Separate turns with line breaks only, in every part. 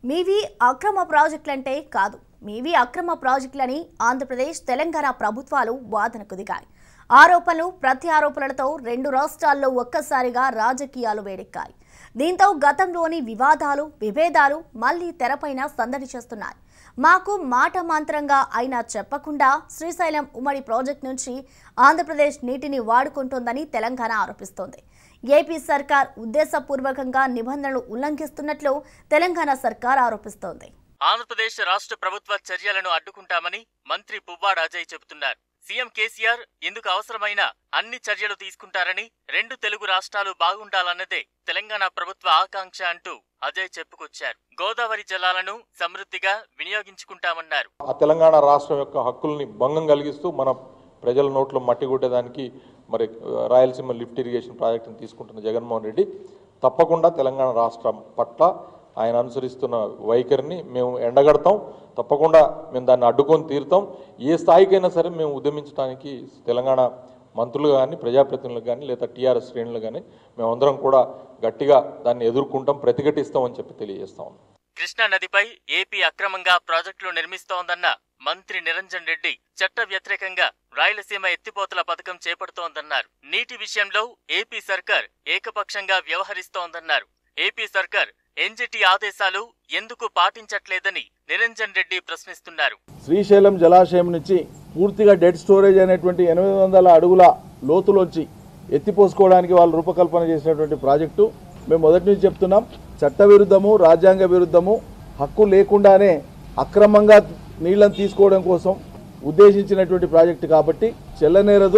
మీవి అక్రమ ప్రాజెక్టులంటే కాదు మీవి అక్రమ ప్రాజెక్టులని ఆంధ్రప్రదేశ్ తెలంగాణ ప్రభుత్వాలు వాదనకు దిగాయి ఆరోపణలు ప్రతి ఆరోపణలతో రెండు రాష్ట్రాల్లో ఒక్కసారిగా రాజకీయాలు వేడెక్కాయి దీంతో గతంలోని వివాదాలు విభేదాలు మళ్లీ తెరపైన సందడి చేస్తున్నాయి మాకు మాట మంత్రంగా అయినా చెప్పకుండా శ్రీశైలం ఉమ్మడి ప్రాజెక్టు నుంచి ఆంధ్రప్రదేశ్ నీటిని వాడుకుంటోందని తెలంగాణ ఆరోపిస్తోంది ఏపీ సర్కార్ ఉద్దేశపూర్వకంగా నిబంధనలు ఉల్లంఘిస్తున్నట్లు తెలంగాణ సర్కార్ ఆరోపిస్తోంది
ఆంధ్రప్రదేశ్ రాష్ట్ర ప్రభుత్వ చర్యలను అడ్డుకుంటామని మంత్రి పువ్వాడ అజయ్ చెబుతున్నారు సీఎం కేసీఆర్ ఇందుకు అవసరమైన అన్ని చర్యలు తీసుకుంటారని రెండు తెలుగు రాష్ట్రాలు బాగుండాలన్నదే తెలంగాణ ప్రభుత్వ ఆకాంక్ష అంటూ అజయ్ చెప్పుకొచ్చారు గోదావరి జలాలను సమృద్ధిగా వినియోగించుకుంటామన్నారు
ఆ తెలంగాణ రాష్ట్రం యొక్క హక్కుల్ని భంగం కలిగిస్తూ మన ప్రజల నోట్లో మట్టి కొట్టేదానికి మరి ఆ, రాయలసీమ లిఫ్ట్ ఇరిగేషన్ ప్రాజెక్టును తీసుకుంటున్న జగన్మోహన్ రెడ్డి తప్పకుండా తెలంగాణ రాష్ట్రం పట్ల ఆయన అనుసరిస్తున్న వైఖరిని మేము ఎండగడతాం తప్పకుండా మేము దాన్ని అడ్డుకొని తీరుతాం ఏ స్థాయికైనా సరే మేము ఉద్యమించడానికి తెలంగాణ మంత్రులు కానీ ప్రజాప్రతినిధులు కానీ లేదా టీఆర్ఎస్ శ్రేణులు కానీ మేమందరం కూడా గట్టిగా దాన్ని ఎదుర్కొంటాం ప్రతిఘటిస్తామని చెప్పి తెలియజేస్తాం
కృష్ణా నదిపై ఏపీ అక్రమంగా ప్రాజెక్టులు నిర్మిస్తోందన్న మంత్రి నిరంజన్ రెడ్డి చట్ట వ్యతిరేకంగా రాయలసీమ ఎత్తిపోతల పథకం చేపడుతోందన్నారు నీటి విషయంలో ఏపీ సర్కార్ ఏకపక్షంగా వ్యవహరిస్తోందన్నారు ఏపీ సర్కార్ ఎన్జిటి ఆదేశాలు ఎందుకు పాటించట్లేదని నిరంజన్ రెడ్డి ప్రశ్నిస్తున్నారు
శ్రీశైలం జలాశయం నుంచి పూర్తిగా డెడ్ స్టోరేజ్ అనేటువంటి ఎనిమిది వందల అడుగుల లోతులోంచి ఎత్తిపోసుకోవడానికి వాళ్ళు రూపకల్పన చేసినటువంటి ప్రాజెక్టు మేము మొదటి నుంచి చెప్తున్నాం చట్ట విరుద్ధము రాజ్యాంగ విరుద్ధము హక్కు లేకుండానే అక్రమంగా నీళ్లను తీసుకోవడం కోసం ఉద్దేశించినటువంటి ప్రాజెక్టు కాబట్టి చెల్లనేరదు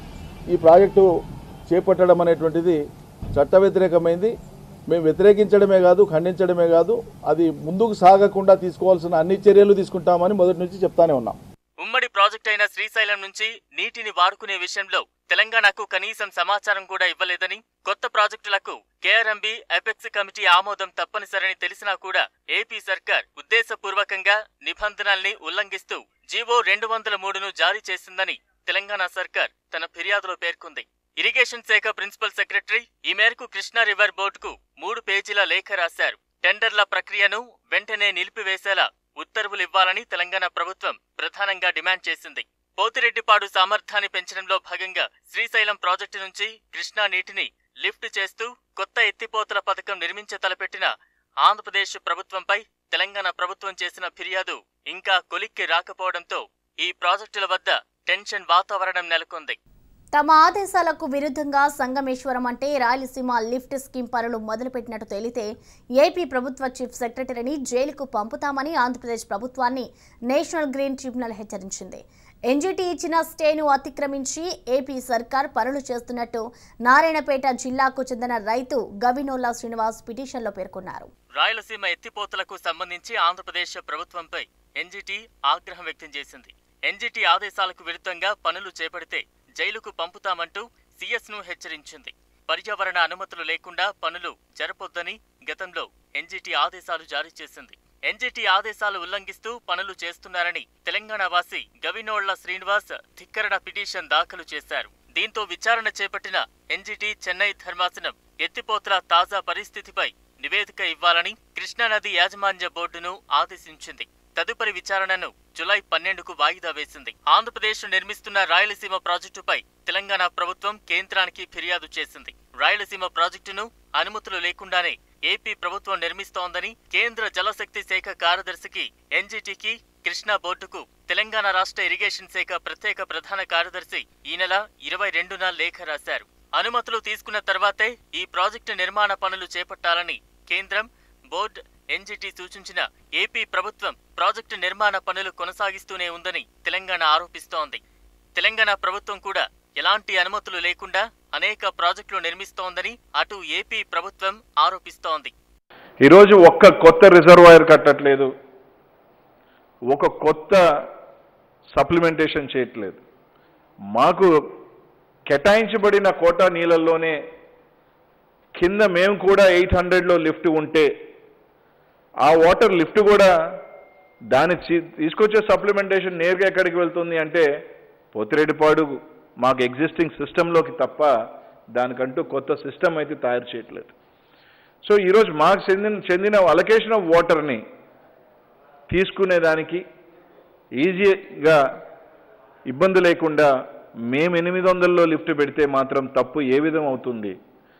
ఈ ప్రాజెక్టు చేపట్టడం అనేటువంటిది చట్ట వ్యతిరేకమైంది మేము వ్యతిరేకించడమే కాదు ఖండించడమే కాదు అది ముందుకు సాగకుండా తీసుకోవాల్సిన అన్ని చర్యలు తీసుకుంటామని మొదటి నుంచి చెప్తానే ఉన్నాం
ఉమ్మడి ప్రాజెక్ట్ అయిన శ్రీశైలం నుంచి నీటిని వాడుకునే విషయంలో తెలంగాణకు కనీసం సమాచారం కూడా ఇవ్వలేదని కొత్త ప్రాజెక్టులకు కేఆర్ఎంబి ఎపెక్స్ కమిటీ ఆమోదం తప్పనిసరని తెలిసినా కూడా ఏపీ సర్కార్ ఉద్దేశపూర్వకంగా నిబంధనల్ని ఉల్లంఘిస్తూ జీవో రెండు వందల మూడును జారీ చేసిందని తెలంగాణ సర్కార్ తన ఫిర్యాదులో పేర్కొంది ఇరిగేషన్ శాఖ ప్రిన్సిపల్ సెక్రటరీ ఈ మేరకు కృష్ణా రివర్ బోర్డుకు మూడు పేజీల లేఖ రాశారు టెండర్ల ప్రక్రియను వెంటనే నిలిపివేసేలా ఉత్తర్వులు ఇవ్వాలని తెలంగాణ ప్రభుత్వం ప్రధానంగా డిమాండ్ చేసింది పోతిరెడ్డిపాడు సామర్థ్యాన్ని పెంచడంలో భాగంగా శ్రీశైలం ప్రాజెక్టు నుంచి కృష్ణా నీటిని లిఫ్ట్ చేస్తూ కొత్త ఎత్తిపోతల పథకం నిర్మించ తలపెట్టిన ఆంధ్రప్రదేశ్ ప్రభుత్వంపై తెలంగాణ ప్రభుత్వం చేసిన ఫిర్యాదు ఇంకా కొలిక్కి రాకపోవడంతో ఈ ప్రాజెక్టుల వద్ద టెన్షన్ వాతావరణం నెలకొంది
తమ ఆదేశాలకు విరుద్ధంగా సంగమేశ్వరం అంటే రాయలసీమ లిఫ్ట్ స్కీమ్ పనులు మొదలుపెట్టినట్టు తేలితే ఏపీ ప్రభుత్వ చీఫ్ సెక్రటరీని జైలుకు పంపుతామని ఆంధ్రప్రదేశ్ ప్రభుత్వాన్ని నేషనల్ గ్రీన్ ట్రిబ్యునల్ హెచ్చరించింది ఎన్జీటీ ఇచ్చిన స్టేను అతిక్రమించి ఏపీ సర్కార్ పనులు చేస్తున్నట్టు నారాయణపేట జిల్లాకు చెందిన రైతు గవినోల్లా శ్రీనివాస్ పిటిషన్లో పేర్కొన్నారు
రాయలసీమ ఎత్తిపోతలకు సంబంధించి ఆంధ్రప్రదేశ్ ప్రభుత్వంపై ఎన్జిటి ఆగ్రహం వ్యక్తం చేసింది ఎన్జిటి ఆదేశాలకు విరుద్ధంగా పనులు చేపడితే జైలుకు పంపుతామంటూ సీఎస్ ను హెచ్చరించింది పర్యావరణ అనుమతులు లేకుండా పనులు జరపొద్దని గతంలో ఎన్జిటి ఆదేశాలు జారీ చేసింది ఎన్జిటి ఆదేశాలు ఉల్లంఘిస్తూ పనులు చేస్తున్నారని తెలంగాణ వాసి గవినోళ్ల శ్రీనివాస్ ధిక్కరణ పిటిషన్ దాఖలు చేశారు దీంతో విచారణ చేపట్టిన ఎన్జిటి చెన్నై ధర్మాసనం ఎత్తిపోతల తాజా పరిస్థితిపై నివేదిక ఇవ్వాలని కృష్ణానది యాజమాన్య బోర్డును ఆదేశించింది తదుపరి విచారణను జులై పన్నెండుకు వాయిదా వేసింది ఆంధ్రప్రదేశ్ నిర్మిస్తున్న రాయలసీమ ప్రాజెక్టుపై తెలంగాణ ప్రభుత్వం కేంద్రానికి ఫిర్యాదు చేసింది రాయలసీమ ప్రాజెక్టును అనుమతులు లేకుండానే ఏపీ ప్రభుత్వం నిర్మిస్తోందని కేంద్ర జలశక్తి శాఖ కార్యదర్శికి ఎన్జీటీకి కృష్ణా బోర్డుకు తెలంగాణ రాష్ట్ర ఇరిగేషన్ శాఖ ప్రత్యేక ప్రధాన కార్యదర్శి ఈ నెల ఇరవై రెండున లేఖ రాశారు అనుమతులు తీసుకున్న తర్వాతే ఈ ప్రాజెక్టు నిర్మాణ పనులు చేపట్టాలని కేంద్రం బోర్డు ఎన్జిటి సూచించిన ఏపీ ప్రభుత్వం ప్రాజెక్టు నిర్మాణ పనులు కొనసాగిస్తూనే ఉందని తెలంగాణ ఆరోపిస్తోంది తెలంగాణ ప్రభుత్వం కూడా ఎలాంటి అనుమతులు లేకుండా అనేక ప్రాజెక్టులు నిర్మిస్తోందని అటు ఏపీ ప్రభుత్వం ఆరోపిస్తోంది
ఈరోజు ఒక్క కొత్త రిజర్వాయర్ కట్టట్లేదు ఒక కొత్త సప్లిమెంటేషన్ చేయట్లేదు మాకు కేటాయించబడిన కోటా నీళ్ళల్లోనే కింద మేము కూడా ఎయిట్ హండ్రెడ్లో లిఫ్ట్ ఉంటే ఆ వాటర్ లిఫ్ట్ కూడా దాన్ని తీ- తీసుకొచ్చే సప్లిమెంటేషన్ నేరుగా ఎక్కడికి వెళ్తుంది అంటే పోతిరెడ్డిపాడు మాకు ఎగ్జిస్టింగ్ సిస్టంలోకి తప్ప దానికంటూ కొత్త సిస్టమ్ అయితే తయారు చేయట్లేదు సో ఈరోజు మాకు చెందిన చెందిన అలొకేషన్ ఆఫ్ వాటర్ని తీసుకునేదానికి ఈజీగా ఇబ్బంది లేకుండా మేము ఎనిమిది వందల్లో లిఫ్ట్ పెడితే మాత్రం తప్పు ఏ విధం అవుతుంది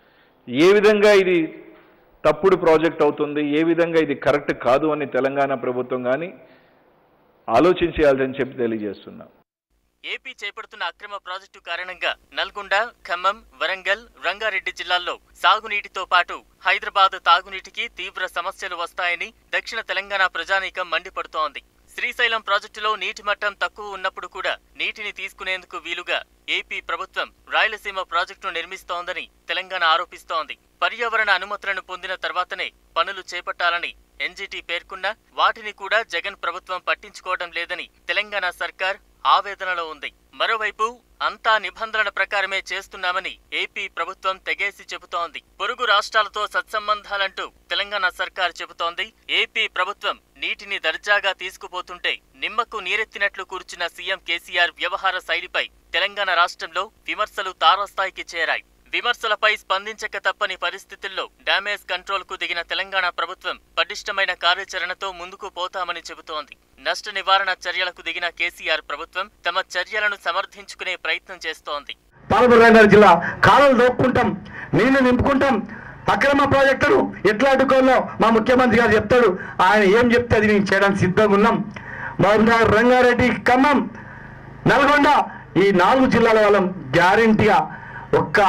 ఏ విధంగా ఇది తప్పుడు ప్రాజెక్ట్ అవుతుంది ఏ విధంగా ఇది కరెక్ట్ కాదు అని తెలంగాణ ప్రభుత్వం కానీ ఆలోచించేయాలని చెప్పి తెలియజేస్తున్నాం
ఏపీ చేపడుతున్న అక్రమ ప్రాజెక్టు కారణంగా నల్గొండ ఖమ్మం వరంగల్ రంగారెడ్డి జిల్లాల్లో సాగునీటితో పాటు హైదరాబాద్ తాగునీటికి తీవ్ర సమస్యలు వస్తాయని దక్షిణ తెలంగాణ ప్రజానీకం మండిపడుతోంది శ్రీశైలం ప్రాజెక్టులో నీటి మట్టం తక్కువ ఉన్నప్పుడు కూడా నీటిని తీసుకునేందుకు వీలుగా ఏపీ ప్రభుత్వం రాయలసీమ ప్రాజెక్టును నిర్మిస్తోందని తెలంగాణ ఆరోపిస్తోంది పర్యావరణ అనుమతులను పొందిన తర్వాతనే పనులు చేపట్టాలని ఎన్జీటీ పేర్కొన్నా వాటిని కూడా జగన్ ప్రభుత్వం పట్టించుకోవడం లేదని తెలంగాణ సర్కార్ ఆవేదనలో ఉంది మరోవైపు అంతా నిబంధనల ప్రకారమే చేస్తున్నామని ఏపీ ప్రభుత్వం తెగేసి చెబుతోంది పొరుగు రాష్ట్రాలతో సత్సంబంధాలంటూ తెలంగాణ సర్కార్ చెబుతోంది ఏపీ ప్రభుత్వం నీటిని దర్జాగా తీసుకుపోతుంటే నిమ్మకు నీరెత్తినట్లు కూర్చున్న సీఎం కేసీఆర్ వ్యవహార శైలిపై తెలంగాణ రాష్ట్రంలో విమర్శలు తారాస్థాయికి చేరాయి విమర్శలపై స్పందించక తప్పని పరిస్థితుల్లో డ్యామేజ్ కంట్రోల్ కు దిగిన తెలంగాణ ప్రభుత్వం పటిష్టమైన కార్యాచరణతో ముందుకు పోతామని చెబుతోంది నష్ట నివారణ చర్యలకు దిగిన కేసీఆర్ ప్రభుత్వం తమ చర్యలను సమర్థించుకునే ప్రయత్నం చేస్తోంది
పాలమూరు రంగారెడ్డి జిల్లా కాలువలు దోపుకుంటాం నీళ్లు నింపుకుంటాం అక్రమ ప్రాజెక్టులు ఎట్లా అడ్డుకోవాలో మా ముఖ్యమంత్రి గారు చెప్తాడు ఆయన ఏం చెప్తే అది మేము చేయడానికి సిద్ధంగా ఉన్నాం మహబూబ్నగర్ రంగారెడ్డి ఖమ్మం నల్గొండ ఈ నాలుగు జిల్లాల వాళ్ళం గ్యారంటీగా ఒక్క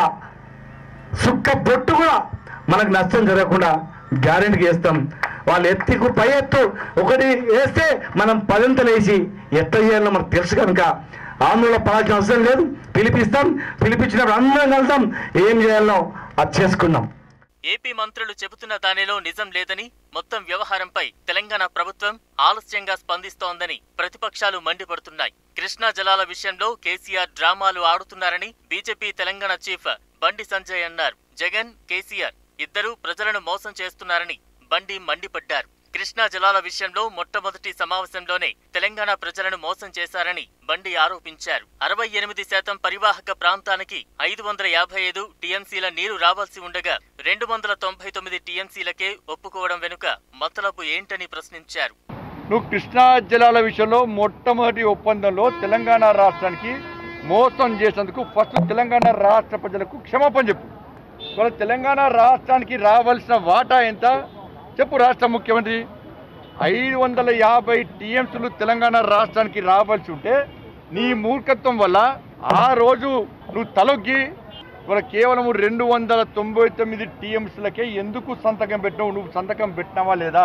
సుక్క బొట్టు కూడా మనకు నష్టం జరగకుండా గ్యారెంటీ చేస్తాం వాళ్ళు ఎత్తికు పై ఎత్తు ఒకటి వేస్తే మనం పదంతలు వేసి ఎట్ట చేయాలో మనకు తెలుసు కనుక ఆందోళన పడాల్సిన అవసరం లేదు పిలిపిస్తాం పిలిపించినప్పుడు అందరం కలుద్దాం ఏం చేయాలో అది చేసుకుందాం
ఏపీ మంత్రులు చెబుతున్న దానిలో నిజం లేదని మొత్తం వ్యవహారంపై తెలంగాణ ప్రభుత్వం ఆలస్యంగా స్పందిస్తోందని ప్రతిపక్షాలు మండిపడుతున్నాయి కృష్ణా జలాల విషయంలో కేసీఆర్ డ్రామాలు ఆడుతున్నారని బీజేపీ తెలంగాణ చీఫ్ బండి సంజయ్ అన్నారు జగన్ కేసీఆర్ ఇద్దరూ ప్రజలను మోసం చేస్తున్నారని బండి మండిపడ్డారు కృష్ణా జలాల విషయంలో మొట్టమొదటి సమావేశంలోనే తెలంగాణ ప్రజలను మోసం చేశారని బండి ఆరోపించారు అరవై ఎనిమిది శాతం పరివాహక ప్రాంతానికి ఐదు వందల యాభై ఐదు టీఎంసీల నీరు రావాల్సి ఉండగా రెండు వందల తొంభై తొమ్మిది టీఎంసీలకే ఒప్పుకోవడం వెనుక మతలబు ఏంటని ప్రశ్నించారు
నువ్వు కృష్ణా జలాల విషయంలో మొట్టమొదటి ఒప్పందంలో తెలంగాణ రాష్ట్రానికి మోసం చేసినందుకు ఫస్ట్ తెలంగాణ రాష్ట్ర ప్రజలకు క్షమాపణ చెప్పు ఇవాళ తెలంగాణ రాష్ట్రానికి రావాల్సిన వాటా ఎంత చెప్పు రాష్ట్ర ముఖ్యమంత్రి ఐదు వందల యాభై టీఎంసీలు తెలంగాణ రాష్ట్రానికి రావాల్సి ఉంటే నీ మూర్ఖత్వం వల్ల ఆ రోజు నువ్వు తలొగ్గి ఇవాళ కేవలం రెండు వందల తొంభై తొమ్మిది టీఎంసీలకే ఎందుకు సంతకం పెట్టినావు నువ్వు సంతకం పెట్టినావా లేదా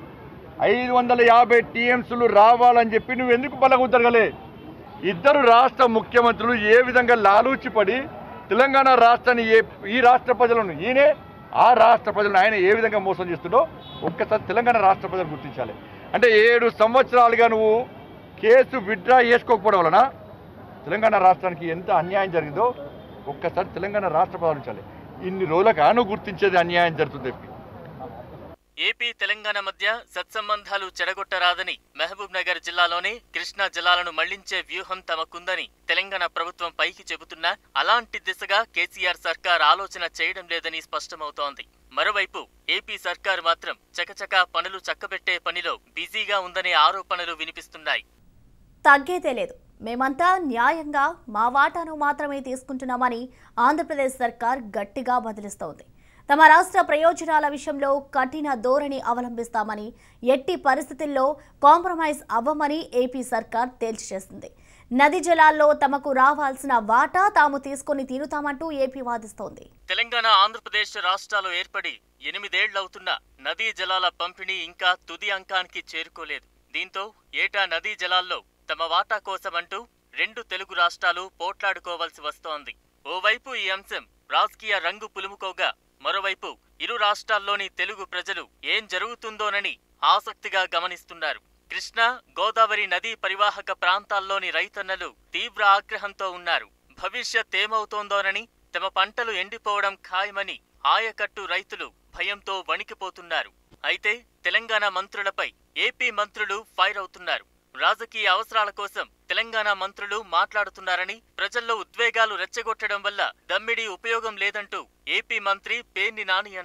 ఐదు వందల యాభై టీఎంసీలు రావాలని చెప్పి నువ్వు ఎందుకు బలగుద్దరగలే ఇద్దరు రాష్ట్ర ముఖ్యమంత్రులు ఏ విధంగా లాలూచిపడి తెలంగాణ రాష్ట్రాన్ని ఏ ఈ రాష్ట్ర ప్రజలను ఈయనే ఆ రాష్ట్ర ప్రజలను ఆయన ఏ విధంగా మోసం చేస్తుండో ఒక్కసారి తెలంగాణ రాష్ట్ర ప్రజలు గుర్తించాలి అంటే ఏడు సంవత్సరాలుగా నువ్వు కేసు విత్డ్రా చేసుకోకపోవడం వలన తెలంగాణ రాష్ట్రానికి ఎంత అన్యాయం జరిగిందో ఒక్కసారి తెలంగాణ రాష్ట్ర ప్రజలు ఉంచాలి ఇన్ని రోజులకు ఆను గుర్తించేది అన్యాయం జరుగుతుంది చెప్పి
ఏపీ తెలంగాణ మధ్య సత్సంబంధాలు చెడగొట్టరాదని మహబూబ్ నగర్ జిల్లాలోనే కృష్ణా జలాలను మళ్లించే వ్యూహం తమకుందని తెలంగాణ ప్రభుత్వం పైకి చెబుతున్నా అలాంటి దిశగా కేసీఆర్ సర్కార్ ఆలోచన చేయడం లేదని స్పష్టమవుతోంది మరోవైపు ఏపీ సర్కార్ మాత్రం చకచకా పనులు చక్కబెట్టే పనిలో బిజీగా ఉందనే ఆరోపణలు వినిపిస్తున్నాయి
తగ్గేదే లేదు మేమంతా న్యాయంగా మా వాటాను మాత్రమే తీసుకుంటున్నామని ఆంధ్రప్రదేశ్ సర్కార్ గట్టిగా బదిలిస్తోంది తమ రాష్ట్ర ప్రయోజనాల విషయంలో కఠిన ధోరణి అవలంబిస్తామని ఎట్టి పరిస్థితుల్లో కాంప్రమైజ్ అవ్వమని ఏపీ సర్కార్ తేల్చి చేసింది నది జలాల్లో తమకు రావాల్సిన వాటా తాము తీసుకొని తీరుతామంటూ ఏపీ వాదిస్తోంది
తెలంగాణ ఆంధ్రప్రదేశ్ రాష్ట్రాలు ఏర్పడి ఎనిమిదేళ్లవుతున్నా నదీ జలాల పంపిణీ ఇంకా తుది అంకానికి చేరుకోలేదు దీంతో ఏటా నదీ జలాల్లో తమ వాటా కోసమంటూ రెండు తెలుగు రాష్ట్రాలు పోట్లాడుకోవాల్సి వస్తోంది ఓవైపు ఈ అంశం రాజకీయ రంగు పులుముకోగా మరోవైపు ఇరు రాష్ట్రాల్లోని తెలుగు ప్రజలు ఏం జరుగుతుందోనని ఆసక్తిగా గమనిస్తున్నారు కృష్ణా గోదావరి నదీ పరివాహక ప్రాంతాల్లోని రైతన్నలు తీవ్ర ఆగ్రహంతో ఉన్నారు భవిష్యత్ ఏమవుతోందోనని తమ పంటలు ఎండిపోవడం ఖాయమని ఆయకట్టు రైతులు భయంతో వణికిపోతున్నారు అయితే తెలంగాణ మంత్రులపై ఏపీ మంత్రులు ఫైర్ అవుతున్నారు రాజకీయ అవసరాల కోసం తెలంగాణ మంత్రులు మాట్లాడుతున్నారని ప్రజల్లో ఉద్వేగాలు రెచ్చగొట్టడం వల్ల దమ్మిడి ఉపయోగం లేదంటూ ఏపీ మంత్రి పేర్ని నాని అన్నారు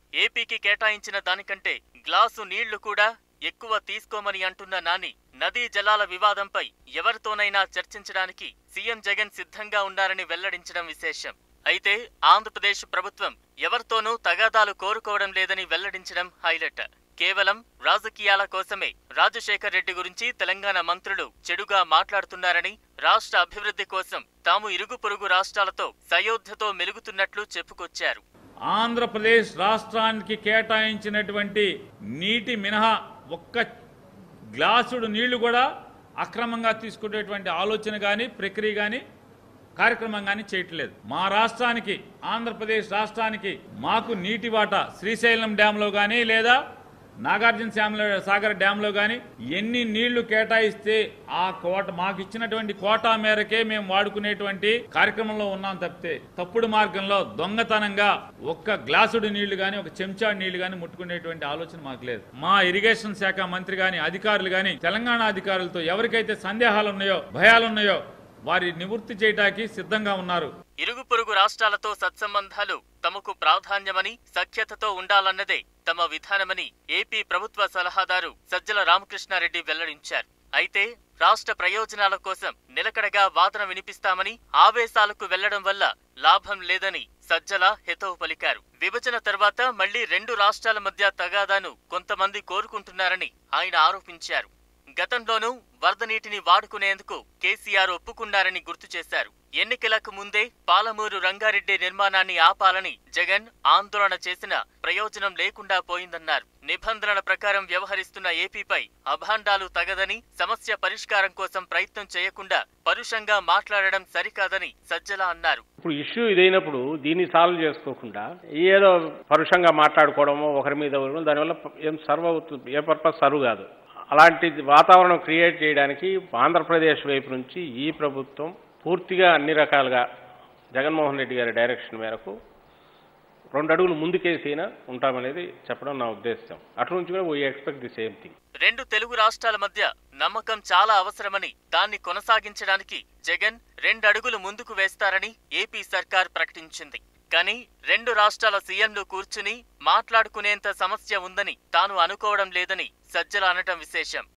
ఏపీకి కేటాయించిన దానికంటే గ్లాసు నీళ్లు కూడా ఎక్కువ తీసుకోమని అంటున్న నాని నదీ జలాల వివాదంపై ఎవరితోనైనా చర్చించడానికి సీఎం జగన్ సిద్ధంగా ఉన్నారని వెల్లడించడం విశేషం అయితే ఆంధ్రప్రదేశ్ ప్రభుత్వం ఎవరితోనూ తగాదాలు కోరుకోవడం లేదని వెల్లడించడం హైలైట్ కేవలం రాజకీయాల కోసమే రాజశేఖర్ రెడ్డి గురించి తెలంగాణ మంత్రులు చెడుగా మాట్లాడుతున్నారని రాష్ట్ర అభివృద్ధి కోసం తాము ఇరుగు పొరుగు రాష్ట్రాలతో సయోధ్యతో మెలుగుతున్నట్లు చెప్పుకొచ్చారు
ఆంధ్రప్రదేశ్ రాష్ట్రానికి కేటాయించినటువంటి నీటి మినహా ఒక్క గ్లాసుడు నీళ్లు కూడా అక్రమంగా తీసుకునేటువంటి ఆలోచన కానీ ప్రక్రియ కానీ కార్యక్రమం కానీ చేయట్లేదు మా రాష్ట్రానికి ఆంధ్రప్రదేశ్ రాష్ట్రానికి మాకు నీటి వాటా శ్రీశైలం డ్యాంలో కానీ లేదా నాగార్జున శ్యామల సాగర్ డ్యాంలో కానీ ఎన్ని నీళ్లు కేటాయిస్తే ఆ కోట మాకు ఇచ్చినటువంటి కోటా మేరకే మేము వాడుకునేటువంటి కార్యక్రమంలో ఉన్నాం తప్పితే తప్పుడు మార్గంలో దొంగతనంగా ఒక్క గ్లాసుడు నీళ్లు కానీ ఒక చెంచా నీళ్లు కానీ ముట్టుకునేటువంటి ఆలోచన మాకు లేదు మా ఇరిగేషన్ శాఖ మంత్రి గాని అధికారులు గాని తెలంగాణ అధికారులతో ఎవరికైతే సందేహాలు ఉన్నాయో భయాలున్నాయో వారి నివృత్తి చేయటానికి సిద్ధంగా ఉన్నారు
ఇరుగు పొరుగు రాష్ట్రాలతో సత్సంబంధాలు తమకు ప్రాధాన్యమని సఖ్యతతో ఉండాలన్నదే తమ విధానమని ఏపీ ప్రభుత్వ సలహాదారు సజ్జల రామకృష్ణారెడ్డి వెల్లడించారు అయితే రాష్ట్ర ప్రయోజనాల కోసం నిలకడగా వాదన వినిపిస్తామని ఆవేశాలకు వెళ్లడం వల్ల లాభం లేదని సజ్జల హితవు పలికారు విభజన తర్వాత మళ్లీ రెండు రాష్ట్రాల మధ్య తగాదాను కొంతమంది కోరుకుంటున్నారని ఆయన ఆరోపించారు గతంలోనూ వరద నీటిని వాడుకునేందుకు కేసీఆర్ ఒప్పుకున్నారని గుర్తు చేశారు ఎన్నికలకు ముందే పాలమూరు రంగారెడ్డి నిర్మాణాన్ని ఆపాలని జగన్ ఆందోళన చేసిన ప్రయోజనం లేకుండా పోయిందన్నారు నిబంధనల ప్రకారం వ్యవహరిస్తున్న ఏపీపై అభాండాలు తగదని సమస్య పరిష్కారం కోసం ప్రయత్నం చేయకుండా పరుషంగా మాట్లాడడం సరికాదని సజ్జల అన్నారు
ఇప్పుడు ఇష్యూ ఇదైనప్పుడు దీన్ని సాల్వ్ చేసుకోకుండా ఏదో పరుషంగా మాట్లాడుకోవడమో ఒకరి మీద ఒకరు, దానివల్ల ఏం సర్వ్ అవుతుంది ఏ పర్పస్ సర్వ్ కాదు అలాంటి వాతావరణం క్రియేట్ చేయడానికి ఆంధ్రప్రదేశ్ వైపు నుంచి ఈ ప్రభుత్వం పూర్తిగా అన్ని రకాలుగా జగన్మోహన్ రెడ్డి గారి డైరెక్షన్ మేరకు రెండు అడుగులు ముందుకేసైనా ఉంటామనేది చెప్పడం నా ఉద్దేశం అటు నుంచి కూడా we expect the same thing
రెండు తెలుగు రాష్ట్రాల మధ్య నమ్మకం చాలా అవసరమని దాన్ని కొనసాగించడానికి జగన్ రెండడుగులు ముందుకు వేస్తారని ఏపీ సర్కార్ ప్రకటించింది కానీ రెండు రాష్ట్రాల సీఎంలు కూర్చుని మాట్లాడుకునేంత సమస్య ఉందని తాను అనుకోవడం లేదని సజ్జల అనటం విశేషం